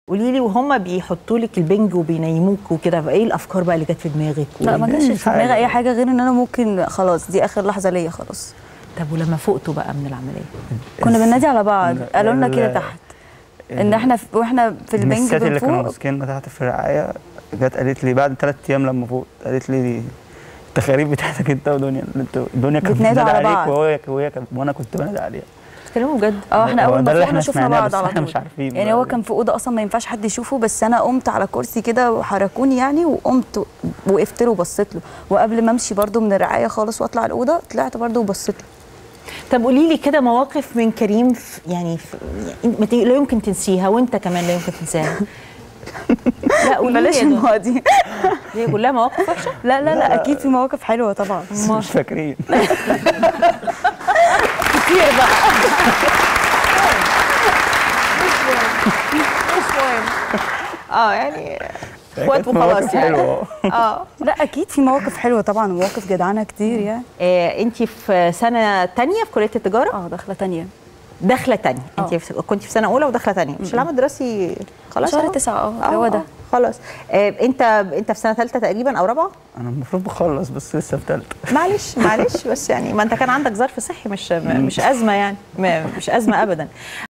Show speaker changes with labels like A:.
A: قولي لي وهم بيحطوا لك البنج وبينيموك وكده ايه الافكار بقى اللي جت في دماغك
B: لا ما
A: و-
B: كانش
C: مش
B: في دماغي
C: حاجة.
B: اي حاجه غير ان انا ممكن خلاص دي اخر لحظه ليا خلاص
A: طب ولما فقتوا بقى من العمليه
B: كنا بننادي على بعض
C: ال-
B: قالوا لنا كده
C: ال-
B: تحت ان احنا في واحنا في البنج
C: المسات اللي كانوا
B: بنفوق
C: ماسكيننا تحت في الرعايه جت قالت لي بعد ثلاث ايام لما فوق قالت لي التخاريف بتاعتك انت ودنيا انت دنيا كانت
B: بتنادوا
C: بتنادي
B: على
C: عليك
B: بعض.
C: وهي وهي كانت وانا كنت بنادي عليها
A: بتتكلموا بجد
B: اه احنا
C: هو
B: اول
C: ده
B: ما
C: اللي
B: فوقنا
C: احنا
B: شفنا
C: سمعناه،
B: بعض
C: بس
B: على
C: احنا
B: طول
C: مش عارفين
B: يعني
C: بقى
B: هو
C: ليه.
B: كان في اوضه اصلا ما ينفعش حد يشوفه بس انا قمت على كرسي كده وحركوني يعني وقمت وقفت له وبصيت له وقبل ما امشي برده من الرعايه خالص واطلع الاوضه طلعت برده وبصيت له
A: طب قولي لي كده مواقف من كريم في يعني, في يعني ما ت- لا يمكن تنسيها وانت كمان لا يمكن تنساها لا قولي لي
B: بلاش
A: يا دنيا.
B: الماضي
A: هي كلها مواقف وحشه
B: لا لا لا اكيد في مواقف حلوه طبعا
C: بس مش فاكرين
A: كتير بقى مش مهم اه يعني اخوات
C: كانت مواقف
A: وخلاص يعني
C: حلوه
A: اه
B: لا اكيد في مواقف حلوه طبعا ومواقف جدعانه كتير يعني
A: انت في سنه تانية في كليه التجاره
B: اه داخله تانية
A: داخله تانية
B: آه.
A: انت في- كنت في سنه اولى وداخله تانية مش العام الدراسي خلاص
B: شهر
A: أهو؟
B: تسعة اه
A: آه،
B: هو ده
A: آه، خلاص آه انت انت في سنه ثالثه تقريبا او رابعه
C: انا المفروض بخلص بس لسه في ثالثه
A: معلش معلش بس يعني ما انت كان عندك ظرف صحي مش مش ازمه يعني ما- مش ازمه ابدا